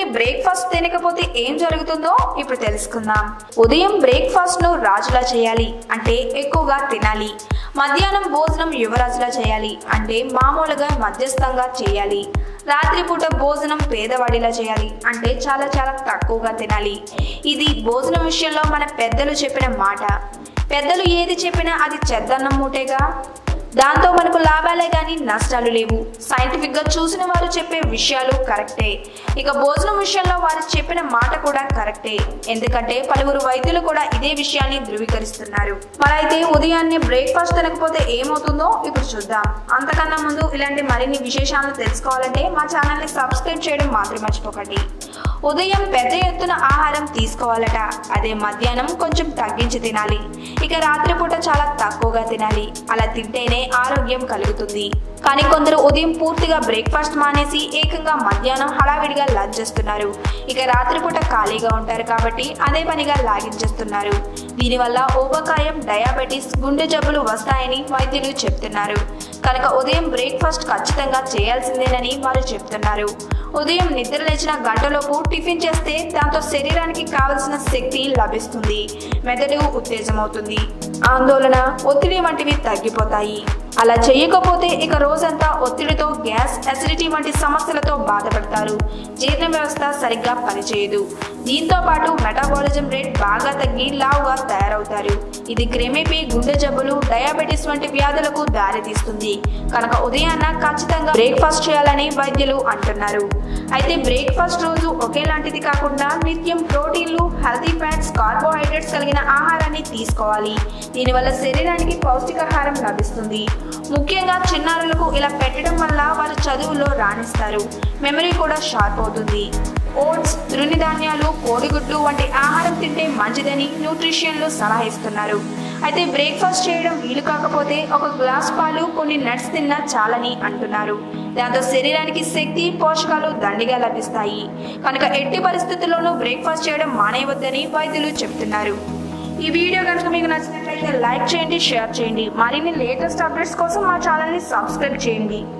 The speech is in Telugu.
బ్రేక్ఫాస్ట్ తినకపోతే ఏం జరుగుతుందో ఇప్పుడు తెలుసుకుందాం ఉదయం బ్రేక్ఫాస్ట్ ను రాజులా చేయాలి అంటే ఎక్కువగా తినాలి మధ్యాహ్నం భోజనం యువరాజులా చేయాలి అంటే మామూలుగా మధ్యస్థంగా చేయాలి రాత్రిపూట భోజనం పేదవాడిలా చేయాలి అంటే చాలా చాలా తక్కువగా తినాలి ఇది భోజనం విషయంలో మన పెద్దలు చెప్పిన మాట పెద్దలు ఏది చెప్పినా అది చెద్దన్నం మూటేగా దాంతో మనకు లాభాలే కానీ నష్టాలు లేవు సైంటిఫిక్ గా చూసిన వారు చెప్పే విషయాలు కరెక్టే ఇక భోజనం విషయంలో వారు చెప్పిన మాట కూడా కరెక్టే ఎందుకంటే పలువురు వైద్యులు కూడా ఇదే విషయాన్ని ధృవీకరిస్తున్నారు మరి అయితే ఉదయాన్నే బ్రేక్ఫాస్ట్ తినకపోతే ఏమవుతుందో ఇప్పుడు చూద్దాం అంతకన్నా ముందు ఇలాంటి మరిన్ని విశేషాలను తెలుసుకోవాలంటే మా ఛానల్ ని సబ్స్క్రైబ్ చేయడం మాత్రం మర్చిపోకండి ఉదయం పెద్ద ఎత్తున ఆహారం తీసుకోవాలట అదే మధ్యాహ్నం కొంచెం తగ్గించి తినాలి ఇక రాత్రిపూట చాలా తక్కువగా తినాలి అలా తింటేనే ఆరోగ్యం కలుగుతుంది కానీ కొందరు ఉదయం పూర్తిగా బ్రేక్ఫాస్ట్ మానేసి ఏకంగా మధ్యాహ్నం హడావిడిగా లంచ్ చేస్తున్నారు ఇక రాత్రిపూట ఖాళీగా ఉంటారు కాబట్టి అదే పనిగా లాగించేస్తున్నారు దీనివల్ల ఊబకాయం డయాబెటీస్ గుండె జబ్బులు వస్తాయని వైద్యులు చెప్తున్నారు కనుక ఉదయం బ్రేక్ఫాస్ట్ ఖచ్చితంగా చేయాల్సిందేనని వారు చెప్తున్నారు ఉదయం నిద్ర లేచిన గంటలోపు టిఫిన్ చేస్తే దాంతో శరీరానికి కావలసిన శక్తి లభిస్తుంది మెదడు ఉత్తేజమవుతుంది ఆందోళన ఒత్తిడి వంటివి తగ్గిపోతాయి అలా చేయకపోతే ఇక రోజంతా ఒత్తిడితో గ్యాస్ అసిడిటీ వంటి సమస్యలతో బాధపడతారు జీర్ణ వ్యవస్థ సరిగ్గా పనిచేయదు దీంతో పాటు మెటాబాలిజం రేట్ బాగా తగ్గి లావుగా తయారవుతారు ఇది క్రమేపీ గుండె జబ్బులు డయాబెటీస్ వంటి వ్యాధులకు దారితీస్తుంది కనుక ఉదయాన్న ఖచ్చితంగా బ్రేక్ఫాస్ట్ చేయాలని వైద్యులు అంటున్నారు అయితే బ్రేక్ఫాస్ట్ రోజు ఒకేలాంటిది కాకుండా నిత్యం ప్రోటీన్లు హెల్తీ ఫ్యాట్స్ కార్బోహైడ్రేట్స్ కలిగిన ఆహారాన్ని తీసుకోవాలి దీనివల్ల శరీరానికి పౌష్టికాహారం లభిస్తుంది ముఖ్యంగా చిన్నారులకు ఇలా పెట్టడం వల్ల వారు చదువులో రాణిస్తారు మెమరీ కూడా షార్ప్ అవుతుంది ఓట్స్ తృణధాన్యాలు కోడిగుడ్లు వంటి ఆహారం తింటే మంచిదని న్యూట్రిషియన్లు సలహా ఇస్తున్నారు అయితే బ్రేక్ఫాస్ట్ చేయడం వీలు కాకపోతే ఒక గ్లాస్ పాలు కొన్ని నట్స్ తిన్నా చాలని అంటున్నారు దాంతో శరీరానికి శక్తి పోషకాలు దండిగా లభిస్తాయి కనుక ఎట్టి పరిస్థితుల్లోనూ బ్రేక్ఫాస్ట్ చేయడం మానేయవద్దని వైద్యులు చెప్తున్నారు ఈ వీడియో కనుక మీకు నచ్చినట్లయితే లైక్ చేయండి షేర్ చేయండి మరిన్ని లేటెస్ట్ అప్డేట్స్ కోసం మా ఛానల్ని సబ్స్క్రైబ్ చేయండి